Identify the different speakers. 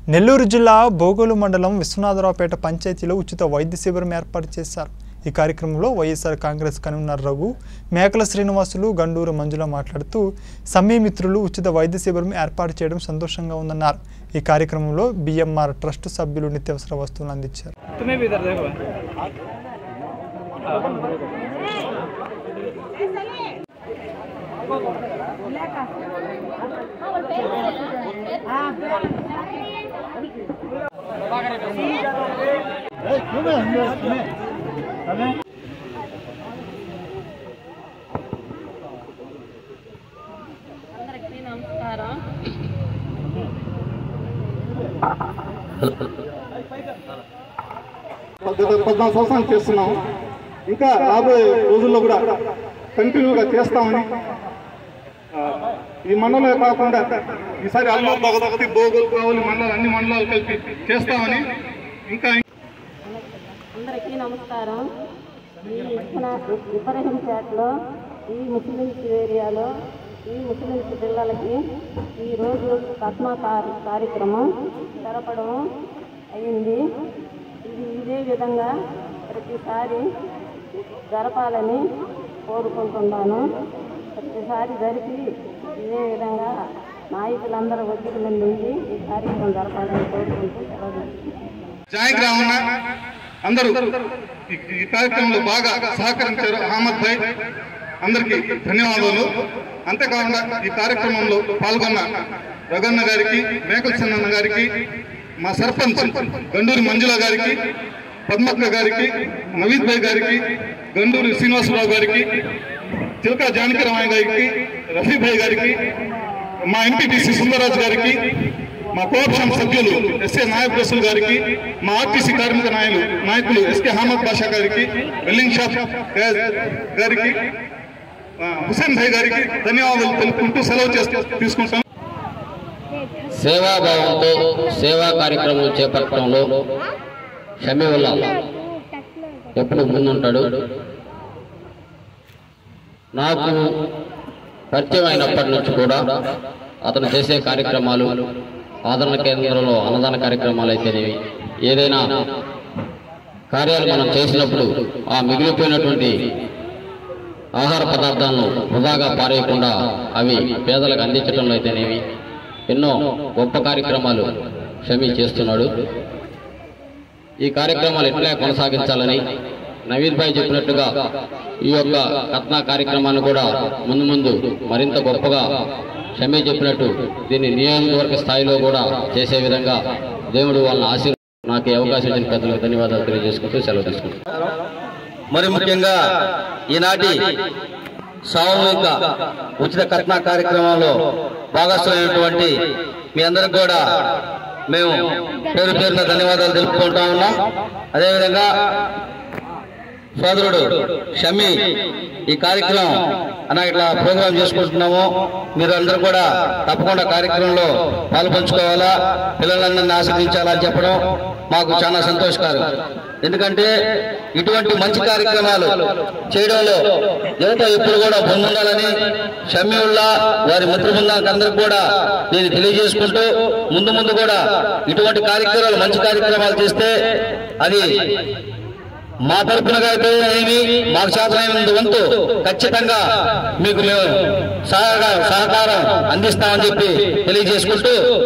Speaker 1: నెల్లూరు జిల్లా బోగోలు మండలం విశ్వనాథరావుపేట పంచాయతీలో ఉచిత వైద్య శిబిరం ఏర్పాటు చేశారు ఈ కార్యక్రమంలో వైఎస్ఆర్ కాంగ్రెస్ కన్వీనర్ రఘు మేకల శ్రీనివాసులు గండూరు మంజుల మాట్లాడుతూ సమ్మె మిత్రులు ఉచిత వైద్య శిబిరం ఏర్పాటు చేయడం సంతోషంగా ఉందన్నారు ఈ కార్యక్రమంలో బిఎంఆర్ ట్రస్ట్ సభ్యులు నిత్యావసర వస్తువులు అందించారు
Speaker 2: तुम्हें भी इधर देखो
Speaker 3: అందరికీ నమస్కారం
Speaker 4: గత పద్నాలుగు సంవత్సరాలు చేస్తున్నాం ఇంకా రాబోయే రోజుల్లో కూడా కంటిన్యూగా చేస్తామని ఆ, ఈ మండలమే కాకుండా ఈసారి అల్లూరు భగవతి బోగోలు కావాలి మండలాలు అన్ని మండలాలు కలిపి చేస్తామని ఇంకా
Speaker 3: అందరికీ నమస్కారం ఈ ఇబ్న- ఇబ్రహీంపేటలో ఈ ముస్లిమ్స్ ఏరియాలో ఈ ముస్లిమ్స్ పిల్లలకి ఈరోజు కస్మా కార్ కార్యక్రమం జరపడం అయింది ఇది ఇదే విధంగా ప్రతిసారి జరపాలని కోరుకుంటున్నాను ప్రతిసారి జరిపి ఇదే విధంగా నాయకులందరూ ఒత్తిడి నుండి ఈ కార్యక్రమం జరపాలని కోరుకుంటూ సెలవు తీసుకుంటున్నాను.
Speaker 4: జాయింట్ రామన్న అందరూ ఈ- ఈ కార్యక్రమంలో బాగా సహకరించారు అహ్మద్ భాయ్ అందరికీ ధన్యవాదాలు అంతేకాకుండా ఈ కార్యక్రమంలో పాల్గొన్న రఘన్న గారికి మేకల చెన్నన్న గారికి మా సర్పంచ్ గండూరి మంజుల గారికి పద్మక్క గారికి నవీద్ భాయ్ గారికి గండూరి శ్రీనివాసరావు గారికి చిలకా జానకిరామయ్య గారికి రఫీ భాయ్ గారికి మా ఎంపీటీసీ సుందరరాజు గారికి మా కోఆప్షన్ సభ్యులు ఎస్ఏ నాయక్ రసూల్ గారికి మా ఆర్టీసీ కార్మిక నాయకులు నాయకులు ఎస్కే అహ్మద్ బాషా గారికి వెల్లింగ్ షాప్ గారికి ఆ, హుసేన్ భాయ్ గారికి ధన్యవాదాలు తెలుపుకుంటూ సెలవు చేస్తూ తీసుకుంటాం
Speaker 5: సేవాభావంతో సేవా కార్యక్రమం చేపట్టడంలో షమీవుల్లా ఎప్పుడు ముందుంటాడు నాకు పరిచయం అయినప్పటి నుంచి కూడా అతను చేసే కార్యక్రమాలు ఆదరణ కేంద్రంలో అన్నదాన కార్యక్రమాలు అయితేనేవి ఏదైనా కార్యాలు మనం చేసినప్పుడు ఆ మిగిలిపోయినటువంటి ఆహార పదార్థాలను వృధాగా పారేయకుండా అవి పేదలకు అందించడంలో అయితేనేవి ఎన్నో గొప్ప కార్యక్రమాలు షమీ చేస్తున్నాడు ఈ కార్యక్రమాలు ఎట్లా కొనసాగించాలని నవీద్ భాయ్ చెప్పినట్టుగా ఈ యొక్క కథనా కార్యక్రమాన్ని కూడా ముందు ముందు మరింత గొప్పగా షమీ చెప్పినట్టు దీన్ని నియోజకవర్గ స్థాయిలో కూడా చేసే విధంగా దేవుడు వాళ్ళని ఆశీర్వ నాకు ఈ అవకాశం ఇచ్చిన పెద్దలకు ధన్యవాదాలు తెలియజేసుకుంటూ సెలవు తీసుకుంటాను
Speaker 6: మరి ముఖ్యంగా ఈనాటి సామూహిక ఉచిత కట్నా కార్యక్రమంలో భాగస్వామైనటువంటి మీ అందరికి కూడా మేము పేరు పేరున ధన్యవాదాలు తెలుపుకుంటా ఉన్నాం అదేవిధంగా సోదరుడు షమి ఈ కార్యక్రమం అన్న ఇట్లా ప్రోగ్రాం చేసుకుంటున్నాము మీరు అందరూ కూడా తప్పకుండా కార్యక్రమంలో పాల్పంచుకోవాలా పిల్లలందరినీ ఆస్వాదించాలా అని చెప్పడం మాకు చాలా సంతోషకరం ఎందుకంటే ఇటువంటి మంచి కార్యక్రమాలు చేయడంలో యువత ఎప్పుడు కూడా ముందుండాలని షమ్యుల్లా వారి మిత్ర బృందానికి అందరికి కూడా నేను తెలియజేసుకుంటూ ముందు ముందు కూడా ఇటువంటి కార్యక్రమాలు మంచి కార్యక్రమాలు చేస్తే అది మా తరపునగా అయితే ఏమి మాకు శాతమైనంత వంతు ఖచ్చితంగా మీకు మేము సహకారం సహకారం అందిస్తామని చెప్పి తెలియజేసుకుంటూ